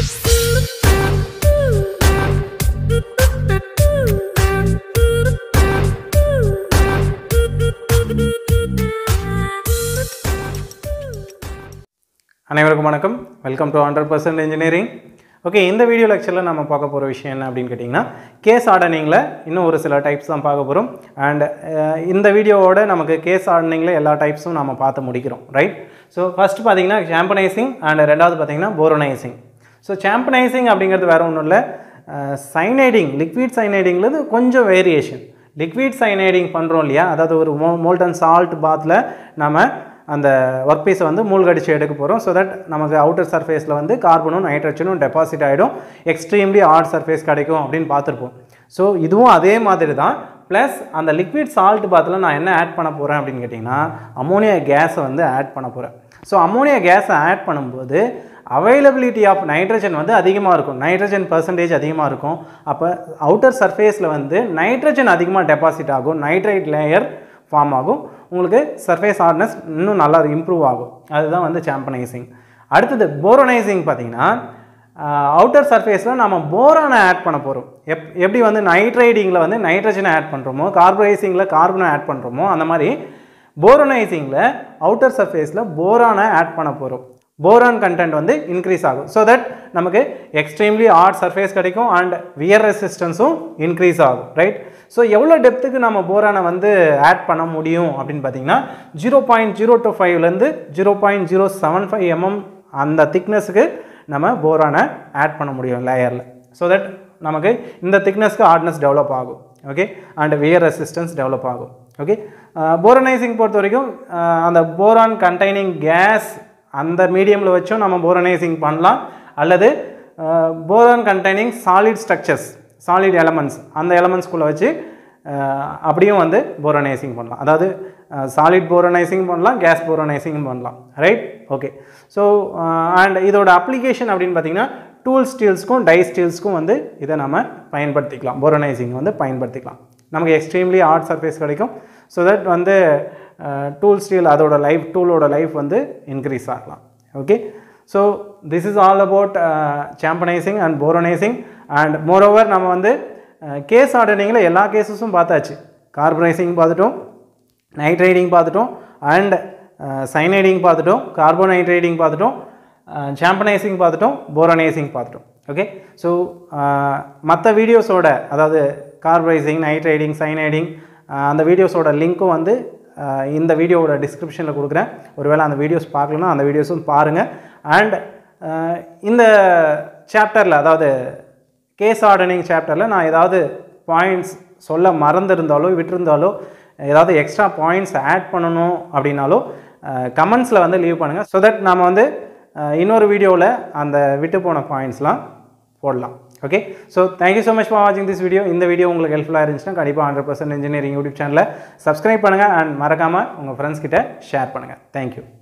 அனைவருக்கும் வணக்கம் welcome to hundred percent engineering okay இந்த வீடியோ லெக்சரில் நம்ம பார்க்க போகிற விஷயம் என்ன அப்படின்னு கேட்டிங்கன்னா கேஸ் ஆர்டனிங்கில் இன்னும் ஒரு சில டைப்ஸ் தான் பார்க்க போகிறோம் அண்ட் இந்த வீடியோவோட நமக்கு கேஸ் ஆர்டனிங்கில் எல்லா டைப்ஸும் நம்ம பார்த்து முடிக்கிறோம் ரைட் ஸோ ஃபஸ்ட் பார்த்தீங்கன்னா சாம்பனைசிங் அண்ட் ரெண்டாவது பார்த்தீங்கன்னா போரோனைசிங் ஸோ சாம்பனைசிங் அப்படிங்கிறது வேறு ஒன்றும் இல்லை சைனைடிங் லிக்விட் சைனைடிங்கிறது கொஞ்சம் வேரியேஷன் லிக்விட் சைனைடிங் பண்ணுறோம் இல்லையா அதாவது ஒரு மோ மோல்டன் சால்ட் பாத்தில் நம்ம அந்த ஒர்க் பீஸை வந்து மூழ்கடிச்சு எடுக்க போகிறோம் ஸோ தட் நமக்கு அவுட்டர் சர்ஃபேஸில் வந்து கார்பனும் நைட்ரஜனும் டெபாசிட் ஆகிடும் எக்ஸ்ட்ரீம்லி ஹார்ட் சர்ஃபேஸ் கிடைக்கும் அப்படின்னு பார்த்துருப்போம் ஸோ இதுவும் அதே மாதிரி தான் ப்ளஸ் அந்த லிக்விட் சால்ட் பாத்தில் நான் என்ன ஆட் பண்ண போகிறேன் அப்படின்னு கேட்டிங்கன்னா அமோனியா கேஸை வந்து ஆட் பண்ண போகிறேன் ஸோ அமோனியா கேஸை ஆட் பண்ணும்போது அவைலபிலிட்டி ஆஃப் நைட்ரஜன் வந்து அதிகமாக இருக்கும் நைட்ரஜன் பர்சன்டேஜ் அதிகமாக இருக்கும் அப்போ அவுட்டர் சர்ஃபேஸில் வந்து நைட்ரஜன் அதிகமாக டெபாசிட் ஆகும் நைட்ரைட் லேயர் ஃபார்ம் ஆகும் உங்களுக்கு சர்ஃபேஸ் ஹார்ட்னஸ் இன்னும் நல்லா இம்ப்ரூவ் ஆகும் அதுதான் வந்து சாம்பனைசிங் அடுத்தது போரோனைசிங் பார்த்தீங்கன்னா அவுட்டர் சர்ஃபேஸில் நம்ம போரானை ஆட் பண்ண போகிறோம் எப் எப்படி வந்து நைட்ரைடிங்கில் வந்து நைட்ரஜனை ஆட் பண்ணுறோமோ கார்பனைசிங்கில் கார்பனை ஆட் பண்ணுறோமோ அந்த மாதிரி போரோனைசிங்கில் அவுட்டர் சர்ஃபேஸில் போரானை ஆட் பண்ண போகிறோம் போரான் கண்டென்ட் வந்து இன்க்ரீஸ் ஆகும் ஸோ தட் நமக்கு எக்ஸ்ட்ரீம்லி ஹார்ட் சர்ஃபேஸ் கிடைக்கும் அண்ட் வியர் ரெசிஸ்டன்ஸும் இன்க்ரீஸ் ஆகும் ரைட் ஸோ எவ்வளோ டெப்த்துக்கு நம்ம போரானை வந்து ஆட் பண்ண முடியும் அப்படின்னு பார்த்தீங்கன்னா ஜீரோ பாயிண்ட் ஜீரோ டூ ஃபைவ்லேருந்து zero point zero seven five mm அந்த திக்னஸுக்கு நம்ம போரானை ஆட் பண்ண முடியும் லேயரில் ஸோ தட் நமக்கு இந்த திக்னஸ்க்கு ஹார்ட்னஸ் டெவலப் ஆகும் okay and wear resistance develop ஆகும் ஓகே போரனைசிங் பொறுத்த வரைக்கும் அந்த போரான் கண்டைனிங் கேஸ் அந்த மீடியமில் வச்சும் நம்ம போரனைசிங் பண்ணலாம் அல்லது boron containing solid structures solid elements அந்த எலமெண்ட்ஸ்குள்ளே வச்சு அப்படியும் வந்து போரனைசிங் பண்ணலாம் அதாவது சாலிட் போரனைசிங் பண்ணலாம் கேஸ் போரனைசிங் பண்ணலாம் ரைட் ஓகே ஸோ அண்ட் இதோட அப்ளிகேஷன் அப்படின்னு பார்த்தீங்கன்னா டூல் ஸ்டீல்ஸ்க்கும் டை ஸ்டீல்ஸ்க்கும் வந்து இதை நம்ம பயன்படுத்திக்கலாம் போரனைசிங் வந்து பயன்படுத்திக்கலாம் நமக்கு எக்ஸ்ட்ரீம்லி ஹார்ட் சர்ஃபேஸ் கிடைக்கும் ஸோ தட் வந்து டூல் ஸ்டீல் அதோட லைஃப் டூலோட லைஃப் வந்து இன்க்ரீஸ் ஆகலாம் okay so this is all about carbonising and boronising and moreover நம்ம வந்து கேஸ் ஆர்டனிங்கில் எல்லா கேஸஸும் பார்த்தாச்சு கார்பனைசிங் பார்த்துட்டோம் நைட்ரைடிங் பார்த்துட்டோம் அண்ட் சைனைடிங் பார்த்துட்டோம் கார்போநைட்ரைடிங் பார்த்துட்டோம் சாம்பனைசிங் பார்த்துட்டோம் போரோனைசிங் பார்த்துட்டோம் ஓகே ஸோ மற்ற வீடியோஸோட அதாவது கார்பனைசிங் நைட்ரைடிங் சைனைடிங் அந்த வீடியோஸோட லிங்க்கும் வந்து இந்த வீடியோவோட டிஸ்கிரிப்ஷனில் கொடுக்குறேன் ஒருவேளை அந்த வீடியோஸ் பார்க்கலன்னா அந்த வீடியோஸும் பாருங்கள் அண்ட் இந்த சாப்டரில் அதாவது கேஸ் ஆர்டனிங் சாப்டரில் நான் ஏதாவது பாயிண்ட்ஸ் சொல்ல மறந்துருந்தாலோ விட்டுருந்தாலோ ஏதாவது எக்ஸ்ட்ரா பாயிண்ட்ஸ் ஆட் பண்ணணும் அப்படின்னாலோ கமெண்ட்ஸில் வந்து லீவ் பண்ணுங்கள் ஸோ தட் நாம் வந்து இன்னொரு வீடியோவில் அந்த விட்டு போன பாயிண்ட்ஸ்லாம் போடலாம் okay so thank you so much for வாட்சிங் திஸ் வீடியோ இந்த வீடியோ உங்களுக்கு ஹெல்ப்ஃபுல்லாக இருந்துச்சுன்னா கண்டிப்பாக ஹண்ட்ரட் பர்சன்ட் இன்ஜினியரிங் யூடியூப் சேனலில் சப்ஸ்கிரைப் பண்ணுங்கள் அண்ட் மறக்காமல் உங்கள் ஃப்ரெண்ட்ஸ் கிட்ட ஷேர் பண்ணுங்கள் தேங்க்யூ